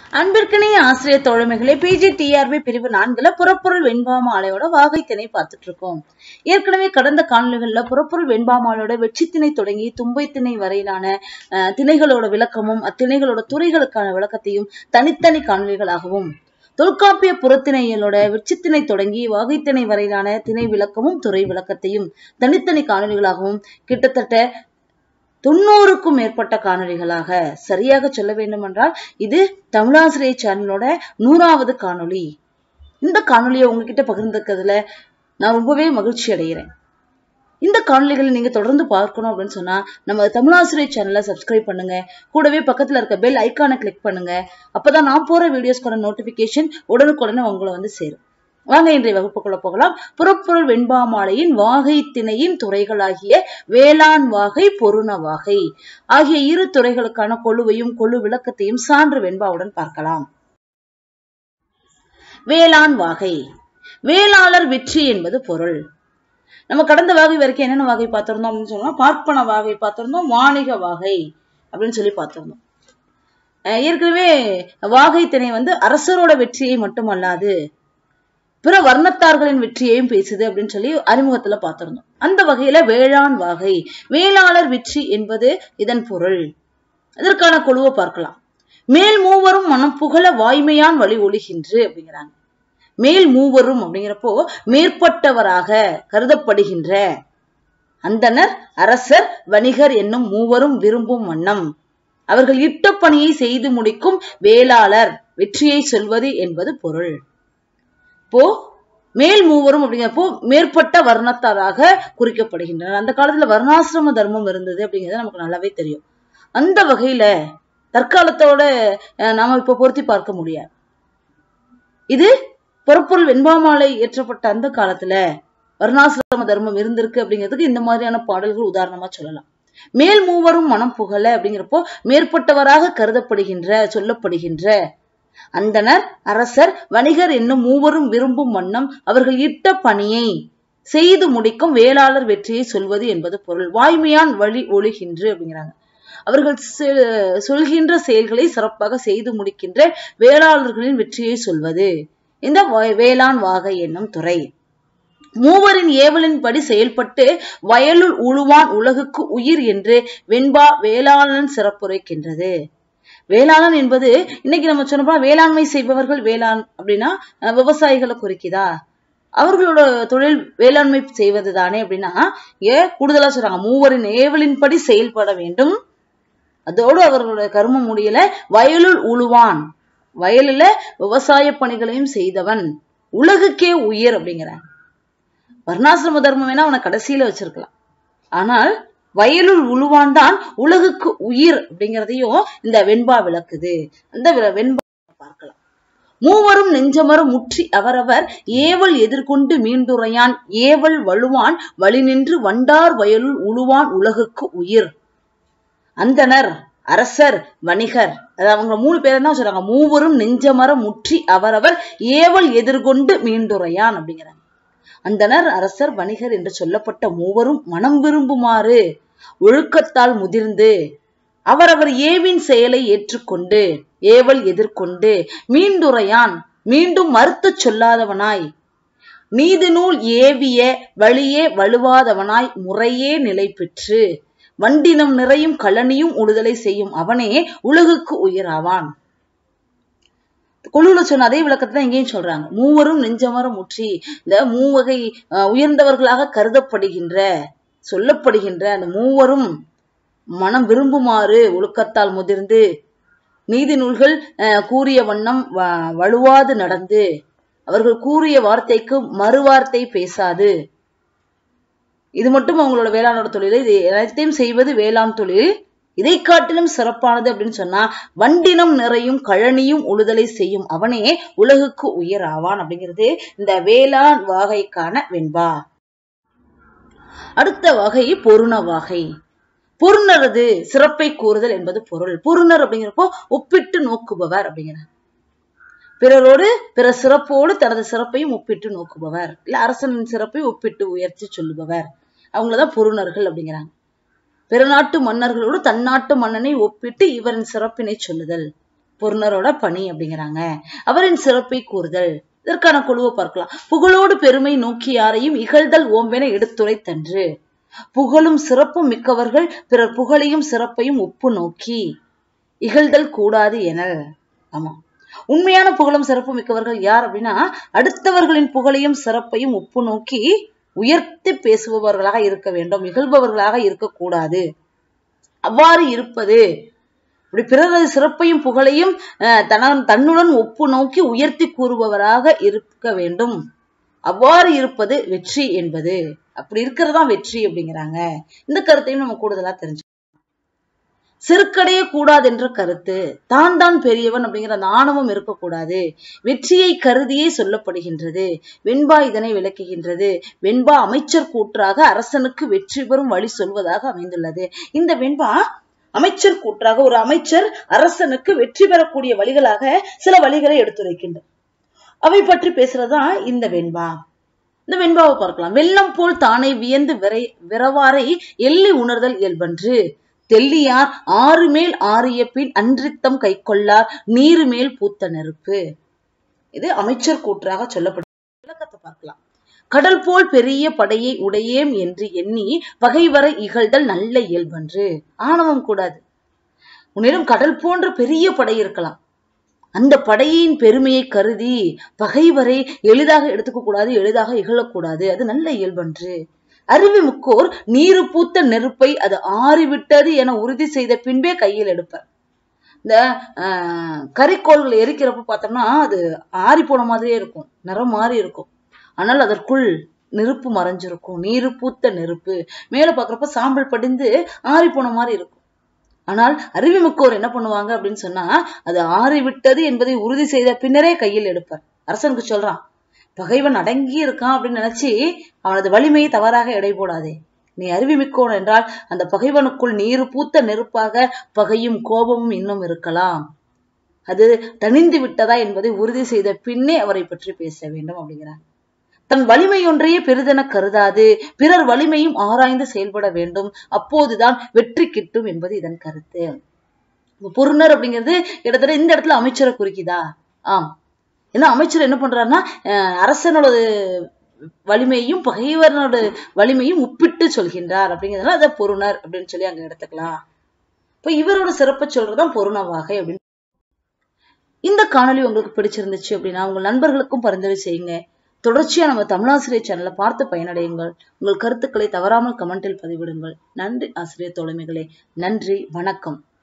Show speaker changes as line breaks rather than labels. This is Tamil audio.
அன்பிற்கினிய ஆசிரியர் தோழமைகளே பிஜி டிஆர்பி பிரிவு நான்குல புறப்பொருள் வெண்பாம ஆலையோட வாகைத்திணை பார்த்துட்டு இருக்கோம் ஏற்கனவே கடந்த காணொலிகள்ல புறப்பொருள் வெண்பாம ஆலையோட வெற்றித்திணை தொடங்கி தும்பை திணை வரையிலான அஹ், திணைகளோட விளக்கமும் அத்திணைகளோட துறைகளுக்கான விளக்கத்தையும் தனித்தனி காணொலிகளாகவும் தொல்காப்பிய புறத்திணைகளோட வெற்றித்திணை தொடங்கி வாகைத்திணை வரையிலான திணை விளக்கமும் துறை விளக்கத்தையும் தனித்தனி காணொலிகளாகவும் கிட்டத்தட்ட தொண்ணூறுக்கும் மேற்பட்ட காணொளிகளாக சரியாக சொல்ல வேண்டுமென்றால் இது தமிழாசிரியர் சேனலோட நூறாவது காணொளி இந்த காணொளியை உங்ககிட்ட பகிர்ந்துக்கிறதுல நான் ரொம்பவே மகிழ்ச்சி அடைகிறேன் இந்த காணொளிகளை நீங்க தொடர்ந்து பார்க்கணும் அப்படின்னு சொன்னா நம்ம தமிழாசிரியர் சேனலை சப்ஸ்கிரைப் பண்ணுங்க கூடவே பக்கத்துல இருக்க பெல் ஐக்கானை கிளிக் பண்ணுங்க அப்பதான் நான் போற வீடியோஸ்க்கான நோட்டிபிகேஷன் உடனுக்குடனே உங்களை வந்து சேரும் வாங்க இன்றைய வகுப்புக்குள்ள போகலாம் புறப்பொருள் வெண்பாமாலையின் வாகை திணையின் துறைகளாகிய வேளாண் வாகை பொருண வாகை ஆகிய இரு துறைகளுக்கான கொழுவையும் கொழு விளக்கத்தையும் சான்று வெண்பாவுடன் பார்க்கலாம் வேளாண் வாகை வேளாளர் வெற்றி என்பது பொருள் நம்ம கடந்த வாகை வரைக்கும் என்னென்ன வாகை பார்த்திருந்தோம் அப்படின்னு சொன்னா பார்ப்பன வாகை பார்த்திருந்தோம் வாணிக வாகை அப்படின்னு சொல்லி பார்த்திருந்தோம் அஹ் ஏற்கனவே வாகை திணை வந்து அரசரோட வெற்றியை மட்டுமல்லாது பிற வர்ணத்தார்களின் வெற்றியையும் பேசுது அப்படின்னு சொல்லி அறிமுகத்துல பார்த்திருந்தோம் அந்த வகையில வேளாண் வாகை வேளாளர் வெற்றி என்பது இதன் பொருள் இதற்கான குழுவை பார்க்கலாம் மேல் மூவரும் மனம் புகழ வாய்மையான் வழி ஒளிகின்று அப்படிங்கிறாங்க மேல் மூவரும் அப்படிங்கிறப்போ மேற்பட்டவராக கருதப்படுகின்ற அந்தனர் அரசர் வணிகர் என்னும் மூவரும் விரும்பும் வண்ணம் அவர்கள் இட்ட பணியை செய்து முடிக்கும் வேளாளர் வெற்றியை சொல்வது என்பது பொருள் இப்போ மேல் மூவரும் அப்படிங்கிறப்போ மேற்பட்ட வர்ணத்தாராக குறிக்கப்படுகின்றனர் அந்த காலத்துல வர்ணாசிரம தர்மம் இருந்தது அப்படிங்கிறது நமக்கு நல்லாவே தெரியும் அந்த வகையில தற்காலத்தோட அஹ், நாம இப்ப பொருத்தி பார்க்க முடியாது இது பொறப்பொருள் வெண்பாமாலை ஏற்றப்பட்ட அந்த காலத்துல வர்ணாசிரம தர்மம் இருந்திருக்கு அப்படிங்கிறதுக்கு இந்த மாதிரியான பாடல்கள் உதாரணமா சொல்லலாம் மேல் மூவரும் மனம் புகழ அப்படிங்கிறப்போ மேற்பட்டவராக கருதப்படுகின்ற சொல்லப்படுகின்ற அந்தனர் அரசர் வணிகர் என்னும் மூவரும் விரும்பும் வண்ணம் அவர்கள் இட்ட பணியை செய்து முடிக்கும் வேளாளர் வெற்றியை சொல்வது என்பது பொருள் வாய்மையான் வழி ஒழுகின்று அப்படிங்கிறாங்க அவர்கள் செ- சொல்கின்ற செயல்களை சிறப்பாக செய்து முடிக்கின்ற வேளாளர்களின் வெற்றியை சொல்வது இந்த வா- வேளாண் வாகை என்னும் துறை மூவரின் ஏவலின்படி செயல்பட்டு வயலுள் உழுவான் உலகுக்கு உயிர் என்று வெண்பா வேளாளன் சிறப்புரைக்கின்றது வேளாளன் என்பது இன்னைக்கு நம்ம சொன்னோம்னா வேளாண்மை செய்பவர்கள் வேளாண் அப்படின்னா அஹ், விவசாயிகளை குறிக்குதா அவர்களோட தொழில் வேளாண்மை செய்வது தானே அப்படின்னா ஏ கூடுதலா சொல்றாங்க மூவரின் ஏவலின்படி செயல்பட வேண்டும் அதோடு அவர்களோட கர்மம் முடியல வயலுள் உழுவான் வயலுல விவசாய பணிகளையும் செய்தவன் உலகுக்கே உயிர் அப்படிங்கிறான் வர்ணாசிரம தர்மம் வேணா அவனை கடைசியில வச்சிருக்கலாம் ஆனால் வயலுள் உழுவான் தான் உலகுக்கு உயிர் அப்படிங்கிறதையும் இந்த வெண்பா விளக்குது அந்த வி- வெண்பா பார்க்கலாம் மூவரும் நெஞ்சமரம் முற்றி அவரவர் ஏவல் எதிர்கொண்டு மீண்டுரையான் ஏவல் வழுவான் வழி நின்று வண்டார் வயலுள் உழுவான் உலகுக்கு உயிர் அந்தனர் அரசர் வணிகர் அது அவங்க மூணு பேரும் தான் சொல்றாங்க மூவரும் நெஞ்சமரம் முற்றி அவரவர் ஏவல் எதிர்கொண்டு மீண்டுரையான் அப்படிங்கிறாங்க அந்தனர் அரசர் வணிகர் என்று சொல்லப்பட்ட மூவரும் மனம் விரும்புமாறு ஒழுக்கத்தால் முதிர்ந்து அவரவர் ஏவின் செயலை ஏற்றுக்கொண்டு ஏவல் எதிர்கொண்டு மீண்டுரையான் மீண்டும் மறுத்துச் சொல்லாதவனாய் நீதி நூல் ஏவிய வழியே வலுவாதவனாய் முறையே நிலை பெற்று வண்டினம் நிறையும் கழனியும் உழுதலை செய்யும் அவனே உலகுக்கு உயிராவான் குழுல சொன்ன அதே விளக்கத்தை தான் இங்கேயும் சொல்றாங்க மூவரும் நெஞ்சமரம் முற்றி இந்த மூவகை அஹ், உயர்ந்தவர்களாக கருதப்படுகின்ற சொல்லப்படுகின்ற அந்த மூவரும் மனம் விரும்புமாறு ஒழுக்கத்தால் முதிர்ந்து நீதி நூல்கள் அஹ், கூறிய வண்ணம் வ- வழுவாது நடந்து அவர்கள் கூறிய வார்த்தைக்கு மறுவார்த்தை பேசாது இது மட்டும் அவங்களோட வேளாணோட தொழில் இது எல்லாத்தையும் செய்வது வேளாண் தொழில் இதை காட்டிலும் சிறப்பானது அப்படின்னு சொன்னா வண்டினம் நிறையும் கழனியும் உழுதலை செய்யும் அவனே உலகுக்கு உயர் ஆவான் அப்படிங்கிறது இந்த வேளாண் வாகைக்கான வெண்பா அடுத்த வகை பொருண வாகை பொருணரது சிறப்பை கூறுதல் என்பது பொருள் பொருணர் அப்படிங்கிறப்போ ஒப்பிட்டு நோக்குபவர் அப்படிங்கிறார் பிறரோடு பிற சிறப்போடு தனது சிறப்பையும் ஒப்பிட்டு நோக்குபவர் இல்ல அரசனின் சிறப்பை ஒப்பிட்டு உயர்த்தி சொல்லுபவர் அவங்களதான் பொருணர்கள் அப்படிங்கிறாங்க பிற நாட்டு மன்னர்களோடு தன்னாட்டு மன்னனை ஒப்பிட்டு இவரின் சிறப்பினை சொல்லுதல் பொருணரோட பணி அப்படிங்கிறாங்க அவரின் சிறப்பை கூறுதல் இதற்கான குழுவை பார்க்கலாம் புகழோடு பெருமை நோக்கி யாரையும் இகழ்தல் ஓம்பென எடுத்துரைத்தன்று புகழும் சிறப்பும் மிக்கவர்கள் பிறர் புகழையும் சிறப்பையும் ஒப்பு நோக்கி இகழ்தல் கூடாது எனல் ஆமா உண்மையான புகழும் சிறப்பு மிக்கவர்கள் யார் அப்படின்னா அடுத்தவர்களின் புகழையும் சிறப்பையும் ஒப்பு நோக்கி உயர்த்தி பேசுபவர்களாக இருக்க வேண்டும் இகழ்பவர்களாக இருக்கக்கூடாது அவ்வாறு இருப்பது இப்படி பிறரது சிறப்பையும் புகழையும் அஹ், தன தன்னுடன் ஒப்பு நோக்கி உயர்த்தி கூறுபவராக இருக்க வேண்டும் அவ்வாறு இருப்பது வெற்றி என்பது அப்படி இருக்கிறதா வெற்றி அப்படிங்கிறாங்க இந்த கருத்தையும் நம்ம கூடுதலா தெரிஞ்சு செருக்கடைய கூடாது என்ற கருத்து தான் தான் பெரியவன் அப்படிங்கிற அந்த ஆணவம் இருக்கக்கூடாது வெற்றியை கருதியே சொல்லப்படுகின்றது வெண்பா இதனை விளக்குகின்றது வெண்பா அமைச்சர் கூற்றாக அரசனுக்கு வெற்றி பெறும் வழி சொல்வதாக அமைந்துள்ளது இந்த வெண்பா அமைச்சர் கூற்றாக ஒரு அமைச்சர் அரசனுக்கு வெற்றி பெறக்கூடிய வழிகளாக சில வழிகளை எடுத்துரைக்கின்றார் அவை பற்றி பேசுறதுதான் இந்த வெண்பா இந்த வெண்பாவை பார்க்கலாம் வெள்ளம் போல் தானே வியந்து விரை விரவாரை எள்ளி உணர்தல் இயல்பன்று தெல்லியார் ஆறு மேல் ஆறிய பின் அன்றித்தம் கை கொள்ளார் நீரு மேல் பூத்த நெருப்பு இது அமைச்சர் கூற்றாக சொல்லப்படும் விளக்கத்தை பார்க்கலாம் கடல் போல் பெரிய படையை உடையேம் என்று எண்ணி பகைவரை இகழ்தல் நல்ல இயல்பன்று ஆணவம் கூடாது உன்னிடம் கடல் போன்ற பெரிய படை இருக்கலாம் அந்த படையின் பெருமையை கருதி பகைவரை எளிதாக எடுத்துக்க கூடாது எளிதாக இகழக்கூடாது அது நல்ல இயல்பன்று அறிவு முக்கோர் நீரு பூத்த நெருப்பை அது ஆறிவிட்டது என உறுதி செய்த பின்பே கையில் எடுப்பர் இந்த ஆஹ், கரிக்கோள்கள் எரிக்கிறப்ப பார்த்தோம்னா அது ஆறி போன மாதிரியே இருக்கும் நிறம் மாறி இருக்கும் ஆனால் அதற்குள் நெருப்பு மறைஞ்சிருக்கும் நீரு பூத்த நெருப்பு மேல பார்க்கறப்ப சாம்பல் படிந்து ஆறி போன மாதிரி இருக்கும் ஆனால் அறிவுமிக்கோர் என்ன பண்ணுவாங்க அப்படின்னு சொன்னா அது ஆறி விட்டது என்பதை உறுதி செய்த பின்னரே கையில் எடுப்பார் அரசனுக்கு சொல்றான் பகைவன் அடங்கி இருக்கான் அப்படின்னு நினைச்சு அவனது வலிமையை தவறாக எடை போடாதே நீ அறிவுமிக்கோன் என்றால் அந்த பகைவனுக்குள் நீர் பூத்த நெருப்பாக பகையும் கோபமும் இன்னும் இருக்கலாம் அது தணிந்து விட்டதா என்பதை உறுதி செய்த பின்னே அவரை பற்றி பேச வேண்டும் அப்படிங்கிறார் தன் வலிமை ஒன்றையே பெரிதென கருதாது பிறர் வலிமையும் ஆராய்ந்து செயல்பட வேண்டும் அப்போதுதான் வெற்றி கிட்டும் என்பது இதன் கருத்து இப்ப பொருணர் அப்படிங்கிறது கிட்டத்தட்ட இந்த இடத்துல அமைச்சரை குறிக்குதா ஆம் ஏன்னா அமைச்சர் என்ன பண்றாருன்னா அஹ், அரசனோட வலிமையும் பகைவரனோட வலிமையும் ஒப்பிட்டு சொல்கின்றார் அப்படிங்கிறதுனால அதை பொருணர் அப்படின்னு சொல்லி அங்க எடுத்துக்கலாம் இப்ப இவரோட சிறப்பை சொல்றதுதான் பொருண வாகை அப்படின்னு இந்த காணொளி உங்களுக்கு பிடிச்சிருந்துச்சு அப்படின்னா உங்கள் நண்பர்களுக்கும் பரிந்துரை செய்யுங்க தொடர்ச்சியா நம்ம தமிழாசிரியர் சேனலை பார்த்து பயனடையுங்கள் உங்கள் கருத்துக்களை தவறாமல் கமெண்டில் பதிவிடுங்கள் நன்றி ஆசிரியர் தோழமைகளே நன்றி வணக்கம்